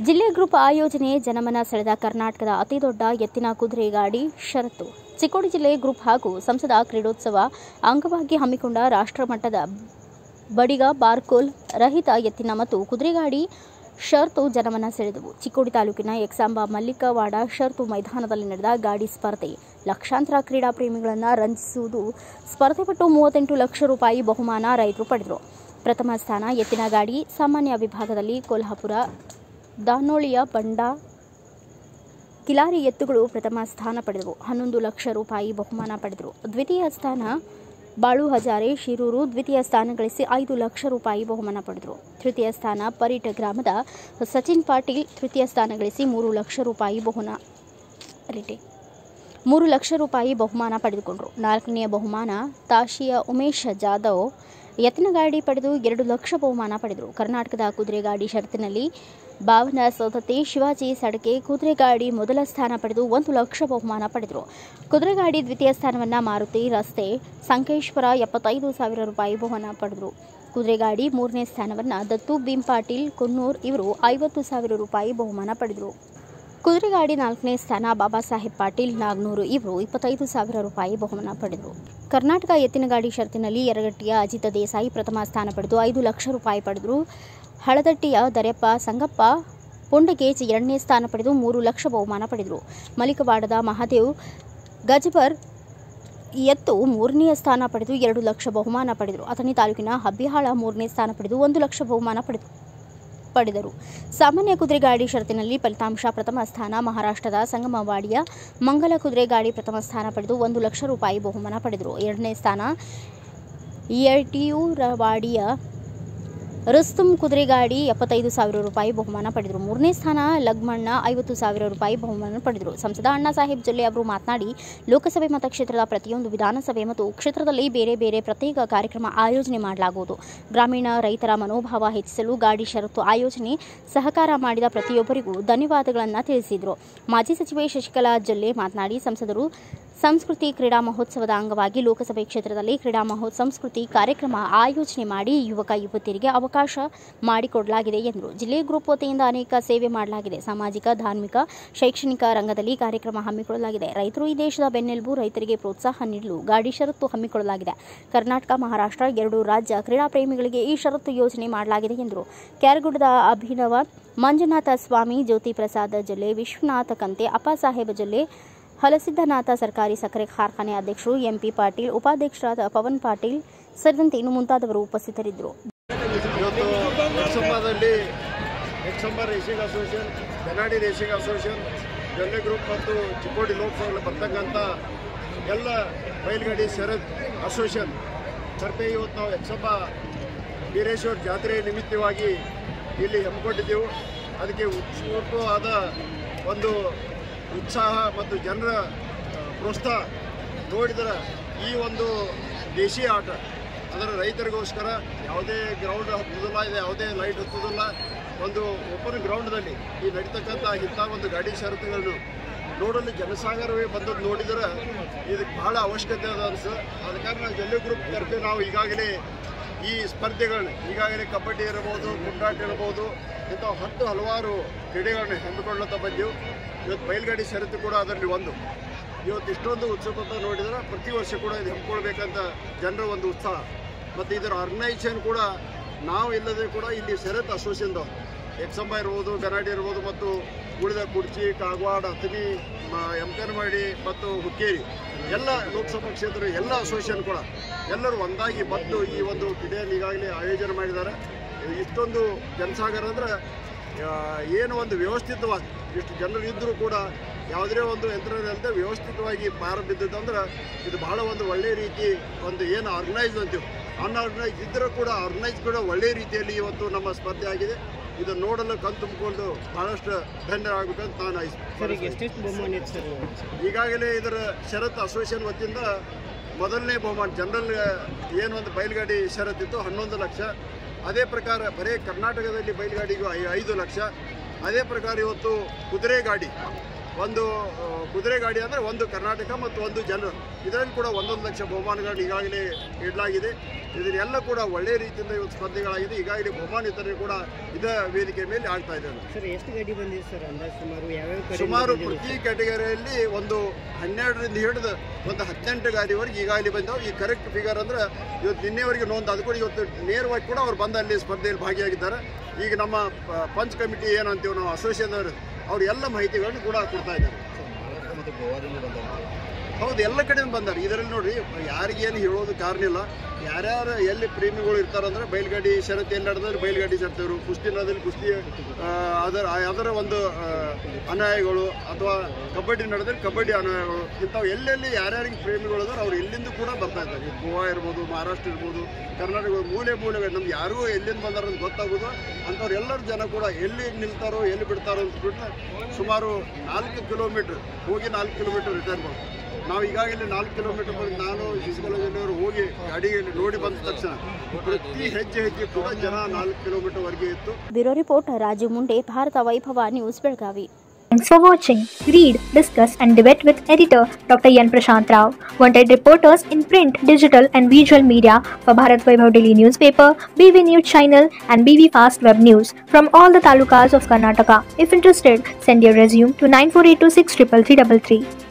ಜಿಲ್ಲೆ ಗ್ರೂಪ್ ಆಯೋಜನೆ ಜನಮನ ಸೆಳೆದ ಕರ್ನಾಟಕದ ಅತಿದೊಡ್ಡ ಎತ್ತಿನ ಕುದುರೆ ಗಾಡಿ ಷರತ್ತು ಚಿಕ್ಕೋಡಿ ಜಿಲ್ಲೆ ಗ್ರೂಪ್ ಹಾಗೂ ಸಂಸದ ಕ್ರೀಡೋತ್ಸವ ಅಂಗವಾಗಿ ಹಮ್ಮಿಕೊಂಡ ರಾಷ್ಟ್ರಮಟ್ಟದ ಬಡಿಗ ಬಾರ್ಕೋಲ್ ರಹಿತ ಎತ್ತಿನ ಮತ್ತು ಕುದುರೆಗಾಡಿ ಷರತ್ತು ಜನಮನ ಸೆಳೆದವು ಚಿಕ್ಕೋಡಿ ತಾಲೂಕಿನ ಎಕ್ಸಾಂಬ ಮಲ್ಲಿಕವಾಡ ಷರತ್ತು ಮೈದಾನದಲ್ಲಿ ನಡೆದ ಗಾಡಿ ಸ್ಪರ್ಧೆ ಲಕ್ಷಾಂತರ ಕ್ರೀಡಾ ಪ್ರೇಮಿಗಳನ್ನು ರಂಜಿಸುವುದು ಸ್ಪರ್ಧೆ ಪಟ್ಟು ಮೂವತ್ತೆಂಟು ಲಕ್ಷ ರೂಪಾಯಿ ಬಹುಮಾನ ರೈತರು ಪಡೆದರು ಪ್ರಥಮ ಸ್ಥಾನ ಎತ್ತಿನ ಗಾಡಿ ಸಾಮಾನ್ಯ ವಿಭಾಗದಲ್ಲಿ ಕೊಲ್ಹಾಪುರ ದಾನೋಳಿಯ ಬಂಡ ಕಿಲಾರಿ ಎತ್ತುಗಳು ಪ್ರಥಮ ಸ್ಥಾನ ಪಡೆದವು ಹನ್ನೊಂದು ಲಕ್ಷ ರೂಪಾಯಿ ಬಹುಮಾನ ಪಡೆದರು ದ್ವಿತೀಯ ಸ್ಥಾನ ಬಾಳು ಹಜಾರೆ ಶಿರೂರು ದ್ವಿತೀಯ ಸ್ಥಾನ ಗಳಿಸಿ ಐದು ಲಕ್ಷ ರೂಪಾಯಿ ಬಹುಮಾನ ಪಡೆದರು ತೃತೀಯ ಸ್ಥಾನ ಪರೀಟ್ ಗ್ರಾಮದ ಸಚಿನ್ ಪಾಟೀಲ್ ತೃತೀಯ ಸ್ಥಾನ ಗಳಿಸಿ ಮೂರು ಲಕ್ಷ ರೂಪಾಯಿ ಬಹುಮಾನ ರಿಟೆ ಮೂರು ಲಕ್ಷ ರೂಪಾಯಿ ಬಹುಮಾನ ಪಡೆದುಕೊಂಡರು ನಾಲ್ಕನೆಯ ಬಹುಮಾನ ತಾಶಿಯ ಉಮೇಶ್ ಜಾಧವ್ ಎತ್ತಿನ ಗಾಡಿ ಪಡೆದು ಎರಡು ಲಕ್ಷ ಬಹುಮಾನ ಪಡೆದರು ಕರ್ನಾಟಕದ ಕುದುರೆಗಾಡಿ ಷರತ್ತಿನಲ್ಲಿ ಭಾವನ ಸೌದತ್ತಿ ಶಿವಾಜಿ ಸಡಕೆ ಕುದುರೆಗಾಡಿ ಮೊದಲ ಸ್ಥಾನ ಪಡೆದು ಒಂದು ಲಕ್ಷ ಬಹುಮಾನ ಪಡೆದರು ಕುದುರೆಗಾಡಿ ದ್ವಿತೀಯ ಸ್ಥಾನವನ್ನು ಮಾರುತಿ ರಸ್ತೆ ಸಂಕೇಶ್ವರ ಎಪ್ಪತ್ತೈದು ಸಾವಿರ ರೂಪಾಯಿ ಬಹುಮಾನ ಪಡೆದರು ಕುದುರೆಗಾಡಿ ಮೂರನೇ ಸ್ಥಾನವನ್ನು ದತ್ತು ಭೀಮ್ ಪಾಟೀಲ್ ಕುನ್ನೂರ್ ಇವರು ಐವತ್ತು ಸಾವಿರ ರೂಪಾಯಿ ಬಹುಮಾನ ಪಡೆದರು ಕುದುರೆಗಾಡಿ ನಾಲ್ಕನೇ ಸ್ಥಾನ ಬಾಬಾ ಸಾಹೇಬ್ ಪಾಟೀಲ್ ನಾಗ್ನೂರು ಇವರು ಇಪ್ಪತ್ತೈದು ಸಾವಿರ ರೂಪಾಯಿ ಬಹುಮಾನ ಪಡೆದರು ಕರ್ನಾಟಕ ಎತ್ತಿನಗಾಡಿ ಷರತ್ತಿನಲ್ಲಿ ಯರಗಟ್ಟಿಯ ಅಜಿತ ದೇಸಾಯಿ ಪ್ರಥಮ ಸ್ಥಾನ ಪಡೆದು ಐದು ಲಕ್ಷ ರೂಪಾಯಿ ಪಡೆದರು ಹಳದಟ್ಟಿಯ ದರ್ಯಪ್ಪ ಸಂಗಪ್ಪ ಪುಂಡಗೇಜ್ ಎರಡನೇ ಸ್ಥಾನ ಪಡೆದು ಮೂರು ಲಕ್ಷ ಬಹುಮಾನ ಪಡೆದರು ಮಲಿಕವಾಡದ ಮಹಾದೇವ್ ಗಜಬರ್ ಎತ್ತು ಮೂರನೆಯ ಸ್ಥಾನ ಪಡೆದು ಎರಡು ಲಕ್ಷ ಬಹುಮಾನ ಪಡೆದರು ಅಥಣಿ ತಾಲೂಕಿನ ಹಬ್ಬಿಹಾಳ ಮೂರನೇ ಸ್ಥಾನ ಪಡೆದು ಒಂದು ಲಕ್ಷ ಬಹುಮಾನ ಪಡೆದರು ಪಡೆದರು ಸಾಮಾನ್ಯ ಕುದುರೆಗಾಡಿ ಷರತ್ತಿನಲ್ಲಿ ಫಲಿತಾಂಶ ಪ್ರಥಮ ಸ್ಥಾನ ಮಹಾರಾಷ್ಟ್ರದ ಸಂಗಮವಾಡಿಯ ಮಂಗಲ ಕುದುರೆಗಾಡಿ ಪ್ರಥಮ ಸ್ಥಾನ ಪಡೆದು ಒಂದು ಲಕ್ಷ ರೂಪಾಯಿ ಬಹುಮಾನ ಪಡೆದರು ಎರಡನೇ ಸ್ಥಾನ ಯಟಿಯೂರವಾಡಿಯ ರುಸ್ತುಂ ಕುದುರೆಗಾಡಿ ಎಪ್ಪತ್ತೈದು ಸಾವಿರ ರೂಪಾಯಿ ಬಹುಮಾನ ಪಡೆದರು ಮೂರನೇ ಸ್ಥಾನ ಲಗ್ಮಣ್ಣ ಐವತ್ತು ಸಾವಿರ ರೂಪಾಯಿ ಬಹುಮಾನ ಪಡೆದರು ಸಂಸದ ಅಣ್ಣಾ ಸಾಹೇಬ್ ಜೊಲ್ಲೆ ಅವರು ಮಾತನಾಡಿ ಲೋಕಸಭೆ ಮತಕ್ಷೇತ್ರದ ಪ್ರತಿಯೊಂದು ವಿಧಾನಸಭೆ ಮತ್ತು ಕ್ಷೇತ್ರದಲ್ಲಿ ಬೇರೆ ಬೇರೆ ಪ್ರತ್ಯೇಕ ಕಾರ್ಯಕ್ರಮ ಆಯೋಜನೆ ಮಾಡಲಾಗುವುದು ಗ್ರಾಮೀಣ ರೈತರ ಮನೋಭಾವ ಹೆಚ್ಚಿಸಲು ಗಾಡಿ ಷರತ್ತು ಆಯೋಜನೆ ಸಹಕಾರ ಮಾಡಿದ ಪ್ರತಿಯೊಬ್ಬರಿಗೂ ಧನ್ಯವಾದಗಳನ್ನು ತಿಳಿಸಿದರು ಮಾಜಿ ಸಚಿವೆ ಶಶಿಕಲಾ ಜೊಲ್ಲೆ ಮಾತನಾಡಿ ಸಂಸದರು ಸಂಸ್ಕೃತಿ ಕ್ರೀಡಾ ಮಹೋತ್ಸವದ ಅಂಗವಾಗಿ ಲೋಕಸಭೆ ಕ್ಷೇತ್ರದಲ್ಲಿ ಕ್ರೀಡಾ ಮಹೋತ್ಸವ ಸಂಸ್ಕೃತಿ ಕಾರ್ಯಕ್ರಮ ಆಯೋಜನೆ ಮಾಡಿ ಯುವಕ ಯುವತಿಯರಿಗೆ ಅವಕಾಶ ಮಾಡಿಕೊಡಲಾಗಿದೆ ಎಂದರು ಜಿಲ್ಲೆ ಗ್ರೂಪ್ ವತಿಯಿಂದ ಅನೇಕ ಸೇವೆ ಮಾಡಲಾಗಿದೆ ಸಾಮಾಜಿಕ ಧಾರ್ಮಿಕ ಶೈಕ್ಷಣಿಕ ರಂಗದಲ್ಲಿ ಕಾರ್ಯಕ್ರಮ ಹಮ್ಮಿಕೊಳ್ಳಲಾಗಿದೆ ರೈತರು ಈ ದೇಶದ ಬೆನ್ನೆಲುಬು ರೈತರಿಗೆ ಪ್ರೋತ್ಸಾಹ ನೀಡಲು ಗಾಡಿ ಷರತ್ತು ಹಮ್ಮಿಕೊಳ್ಳಲಾಗಿದೆ ಕರ್ನಾಟಕ ಮಹಾರಾಷ್ಟ್ರ ಎರಡು ರಾಜ್ಯ ಕ್ರೀಡಾ ಪ್ರೇಮಿಗಳಿಗೆ ಈ ಷರತ್ತು ಯೋಜನೆ ಮಾಡಲಾಗಿದೆ ಎಂದರು ಕ್ಯಾರಗುಡದ ಅಭಿನವ ಮಂಜುನಾಥ ಸ್ವಾಮಿ ಜ್ಯೋತಿ ಪ್ರಸಾದ್ ಜೊಲ್ಲೆ ವಿಶ್ವನಾಥ ಕಂತೆ ಅಪ್ಪಾಸಾಹೇಬ ಜೊಲ್ಲೆ ಹಲಸಿದ್ದನಾಥ ಸರ್ಕಾರಿ ಸಕ್ಕರೆ ಕಾರ್ಖಾನೆ ಅಧ್ಯಕ್ಷರು ಎಂಪಿ ಪಾಟೀಲ್ ಉಪಾಧ್ಯಕ್ಷರಾದ ಪವನ್ ಪಾಟೀಲ್ ಸೇರಿದಂತೆ ಇನ್ನು ಮುಂತಾದವರು ಉಪಸ್ಥಿತರಿದ್ದರು ಇವತ್ತು ಎಕ್ಸಂಬಾದಲ್ಲಿ Eksamba racing association Benadi racing association Jolle group ಮತ್ತು ಚಿಕ್ಕೋಡಿ ಲೋಕಸಭೆಯಲ್ಲಿ ಬರ್ತಕ್ಕಂಥ ಎಲ್ಲ ಬಯಲುಗಾಡಿ ಶರತ್ ಅಸೋಸಿಯೇಷನ್ ತರಪೆ ಇವತ್ತು ನಾವು ಎಕ್ಸಂಬ ವೀರೇಶ್ವರ ಜಾತ್ರೆ ನಿಮಿತ್ತವಾಗಿ ಇಲ್ಲಿ ಹಮ್ಮಿಕೊಂಡಿದ್ದೆವು ಅದಕ್ಕೆ ಉತ್ಸವವಾದ ಒಂದು ಉತ್ಸಾಹ ಮತ್ತು ಜನರ ಆ, ಪ್ರೋತ್ಸಾಹ ನೋಡಿದರೆ ಈ ಒಂದು ದೇಶೀಯ ಆಟ ಅದರ ರೈತರಿಗೋಸ್ಕರ ಯಾವುದೇ ಗ್ರೌಂಡ್ ಹತ್ತುದಿಲ್ಲ ಇದೆ ಯಾವುದೇ ಲೈಟ್ ಹತ್ತುದಿಲ್ಲ ಒಂದು ಓಪನ್ ಗ್ರೌಂಡ್ದಲ್ಲಿ ಈ ನಡೀತಕ್ಕಂಥ ಇಂಥ ಒಂದು ಗಾಡಿ ಷರತ್ತುಗಳನ್ನು ನೋಡಲು ಜನಸಾಗರವೇ ಬಂದದ್ದು ನೋಡಿದರೆ ಇದಕ್ಕೆ ಬಹಳ ಅವಶ್ಯಕತೆ ಅದ ಅನ್ಸ ಅದ ಕಾರಣ ಜಲ್ಲೆ ಗ್ರೂಪ್ ತರಫೆ ನಾವು ಈಗಾಗಲೇ ಈ ಸ್ಪರ್ಧೆಗಳನ್ನ ಈಗಾಗಲೇ ಕಬಡ್ಡಿ ಇರಬಹುದು ಕುಂಟಾಟ ಇರಬಹುದು ಇಂಥ ಹತ್ತು ಹಲವಾರು ಕ್ರೀಡೆಗಳನ್ನ ಹಮ್ಮಿಕೊಳ್ಳುತ್ತಾ ಬಂದೆವು ಇವತ್ತು ಬಯಲುಗಾಡಿ ಷರತ್ತು ಕೂಡ ಅದರಲ್ಲಿ ಒಂದು ಇವತ್ತು ಇಷ್ಟೊಂದು ಉತ್ಸುಕತೆ ನೋಡಿದರೆ ಪ್ರತಿ ವರ್ಷ ಕೂಡ ಇದು ಹಮ್ಮಿಕೊಳ್ಬೇಕಂತ ಜನರ ಒಂದು ಉತ್ಸಾಹ ಮತ್ತು ಇದರ ಆರ್ಗನೈಸೇಷನ್ ಕೂಡ ನಾವು ಇಲ್ಲದೆ ಕೂಡ ಇಲ್ಲಿ ಶರತ್ ಅಸೋಸಿಯೇಷನ್ದವ್ರು ಎಕ್ಸಂಬ ಇರ್ಬೋದು ಬೆನಾಡಿ ಇರ್ಬೋದು ಮತ್ತು ಉಳಿದ ಕುರ್ಚಿ ಕಾಗವಾಡ ಅಥಣಿ ಮ- ಯಮಕನಮಡಿ ಮತ್ತು ಹುಕ್ಕೇರಿ ಎಲ್ಲ ಲೋಕಸಭಾ ಕ್ಷೇತ್ರ ಎಲ್ಲ ಅಸೋಸಿಯೇಷನ್ ಕೂಡ ಎಲ್ಲರೂ ಒಂದಾಗಿ ಬಂದು ಈ ಒಂದು ಕ್ರೀಡೆಯನ್ನು ಈಗಾಗಲೇ ಆಯೋಜನೆ ಮಾಡಿದ್ದಾರೆ ಇಷ್ಟೊಂದು ಜನಸಾಗರ ಅಂದರೆ ಏನು ಒಂದು ವ್ಯವಸ್ಥಿತವಾಗಿ ಇಷ್ಟು ಜನರು ಇದ್ದರೂ ಕೂಡ ಯಾವುದೇ ಒಂದು ಯಂತ್ರದಂತೆ ವ್ಯವಸ್ಥಿತವಾಗಿ ಪಾರ ಬಿದ್ದದಂದ್ರೆ ಇದು ಬಹಳ ಒಂದು ಒಳ್ಳೆಯ ರೀತಿ ಒಂದು ಏನು ಆರ್ಗನೈಸ್ ಅಂತೀವಿ ಅನ್ಆರ್ಗನೈಸ್ ಇದ್ದರೂ ಕೂಡ ಆರ್ಗನೈಸ್ ಕೂಡ ಒಳ್ಳೆಯ ರೀತಿಯಲ್ಲಿ ಇವತ್ತು ನಮ್ಮ ಸ್ಪರ್ಧೆ ಆಗಿದೆ ಇದನ್ನು ನೋಡಲು ಕಣ್ ತುಂಬಿಕೊಂಡು ಬಹಳಷ್ಟು ಧನ್ಯರಾಗಬೇಕಂತ ನಾನು ಸರ್ ಈಗ ಆಯ್ತು ಎಷ್ಟೆಷ್ಟು ಬಹುಮಾನ ಇತ್ತು ಸರ್ ಈಗಾಗಲೇ ಇದರ ಶರತ್ ಅಸೋಸಿಯೇಷನ್ ವತಿಯಿಂದ ಮೊದಲನೇ ಬಹುಮಾನ ಜನರಲ್ ಏನು ಒಂದು ಬಯಲುಗಾಡಿ ಷರತ್ತಿತ್ತು ಹನ್ನೊಂದು ಲಕ್ಷ ಅದೇ ಪ್ರಕಾರ ಬರೀ ಕರ್ನಾಟಕದಲ್ಲಿ ಬಯಲುಗಾಡಿಗೂ ಐ- ಐದು ಲಕ್ಷ ಅದೇ ಪ್ರಕಾರ ಇವತ್ತು ಕುದುರೆ ಗಾಡಿ ಒಂದು ಆ, ಕುದುರೆ ಗಾಡಿ ಅಂದರೆ ಒಂದು ಕರ್ನಾಟಕ ಮತ್ತು ಒಂದು ಜನರು ಇದರಲ್ಲಿ ಕೂಡ ಒಂದೊಂದು ಲಕ್ಷ ಬಹುಮಾನಗಳನ್ನು ಈಗಾಗಲೇ ಇಡಲಾಗಿದೆ ಇದನ್ನೆಲ್ಲ ಕೂಡ ಒಳ್ಳೆಯ ರೀತಿಯಿಂದ ಇವತ್ತು ಸ್ಪರ್ಧೆಗಳಾಗಿದೆ ಈಗಾಗಲೇ ಬಹುಮಾನ ವಿತರಣೆ ಕೂಡ ಇದೇ ವೇದಿಕೆ ಮೇಲೆ ಆಗ್ತಾ ಇದೆ ಸರ್ ಎಷ್ಟು ಗಾಡಿ ಬಂದಿದೆ ಸರ್ ಅಂದಾಜು ಸುಮಾರು ಯಾವ್ಯಾವ ಕಡೆ ಸುಮಾರು ಪ್ರತಿ ಕ್ಯಾಟಗರಿಯಲ್ಲಿ ಒಂದು ಹನ್ನೆರಡರಿಂದ ಹಿಡಿದು ಒಂದು ಹದಿನೆಂಟು ಗಾಡಿವರೆಗೆ ಈಗಾಗಲೇ ಬಂದವು ಈ ಕರೆಕ್ಟ್ ಫಿಗರ್ ಅಂದ್ರೆ ಇವತ್ತು ನಿನ್ನೆವರೆಗೆ ನೋಂದು ಅದು ಕೂಡ ಇವತ್ತು ನೇರವಾಗಿ ಕೂಡ ಅವ್ರು ಬಂದು ಅಲ್ಲಿ ಸ್ಪರ್ಧೆಯಲ್ಲಿ ಭಾಗಿಯಾಗಿದ್ದಾರೆ ಈಗ ನಮ್ಮ ಪ- ಪಂಚ್ ಕಮಿಟಿ ಏನಂತೀವಿ ನಾವು ಅಸೋಸಿಯೇಷನ್ ಅವರು ಅವ್ರು ಎಲ್ಲ ಮಾಹಿತಿಗಳನ್ನು ಕೂಡ ಕೊಡ್ತಾ ಇದ್ದಾರೆ ಹೌದು ಎಲ್ಲ ಕಡೆಯಿಂದ ಬಂದಾರೆ ಇದರಲ್ಲಿ ನೋಡ್ರಿ ಯಾರಿಗೇನು ಹೇಳೋದು ಕಾರಣ ಇಲ್ಲ ಯಾರ್ಯಾರು ಎಲ್ಲಿ ಪ್ರೇಮಿಗಳು ಇರ್ತಾರಂದ್ರೆ ಬೈಲ್ಗಾಡಿ ಷರತ್ತು ಎಲ್ಲಿ ನಡೆದ್ರೆ ಬೈಲ್ಗಾಡಿ ಷರತ್ತವರು ಕುಸ್ತಿ ನಡೆದಲ್ಲಿ ಕುಸ್ತಿ ಆ, ಅದರ ಅದರ ಒಂದು ಆ, ಅನ್ಯಾಯಗಳು ಅಥವಾ ಕಬಡ್ಡಿ ನಡೆದ್ರೆ ಕಬಡ್ಡಿ ಅನ್ಯಾಯಗಳು ಇಂಥವು ಎಲ್ಲೆಲ್ಲಿ ಯಾರ್ಯಾರಿಗೆ ಪ್ರೇಮಿಗಳು ಅದಾರ ಅವ್ರು ಎಲ್ಲಿಂದ ಕೂಡ ಬರ್ತಾ ಇದ್ದಾರೆ ಈಗ ಗೋವಾ ಇರ್ಬೋದು ಮಹಾರಾಷ್ಟ್ರ ಇರ್ಬೋದು ಕರ್ನಾಟಕ ಮೂಲೆ ಮೂಲೆಗಳು ನಮ್ಗೆ ಯಾರಿಗೂ ಎಲ್ಲಿಂದ ಬಂದಾರ ಅಂತ ಗೊತ್ತಾಗೋದು ಅಂಥವ್ರು ಎಲ್ಲರ ಜನ ಕೂಡ ಎಲ್ಲಿ ನಿಲ್ತಾರೋ ಎಲ್ಲಿ ಬಿಡ್ತಾರೋ ಅಂತ ಬಿಟ್ಟರೆ ಸುಮಾರು ನಾಲ್ಕು ಕಿಲೋಮೀಟ್ರ್ ಹೋಗಿ ನಾಲ್ಕು ಕಿಲೋಮೀಟ್ರ್ ರಿಟರ್ನ್ ಮಾಡ್ತಾರೆ ನಾವು ಈಗಾಗಲೇ ನಾಲ್ಕು ಕಿಲೋಮೀಟರ್ ಬಂದು ನಾನು ಫಿಸಿಕಲ್ ಹೋಗಿ ಗಾಡಿಯಲ್ಲಿ ನೋಡಿ ಬಂದ ತಕ್ಷಣ ಪ್ರತಿ ಹೆಜ್ಜೆ ಹೆಜ್ಜೆ ಕೂಡ ಜನ ನಾಲ್ಕು ಕಿಲೋಮೀಟರ್ವರೆಗೆ ಇತ್ತು bureau report Raju Munde Bharata Vaibhava news Belagavi Thanks for watching. Read, discuss, and debate with editor Dr. Yan Prashant Rao. Wanted reporters in print, digital, and visual media for Bharat Vaibhav Daily newspaper, BV News channel, and BV Fast Web News from all the talukas of Karnataka. If interested, send your resume to 9482633333.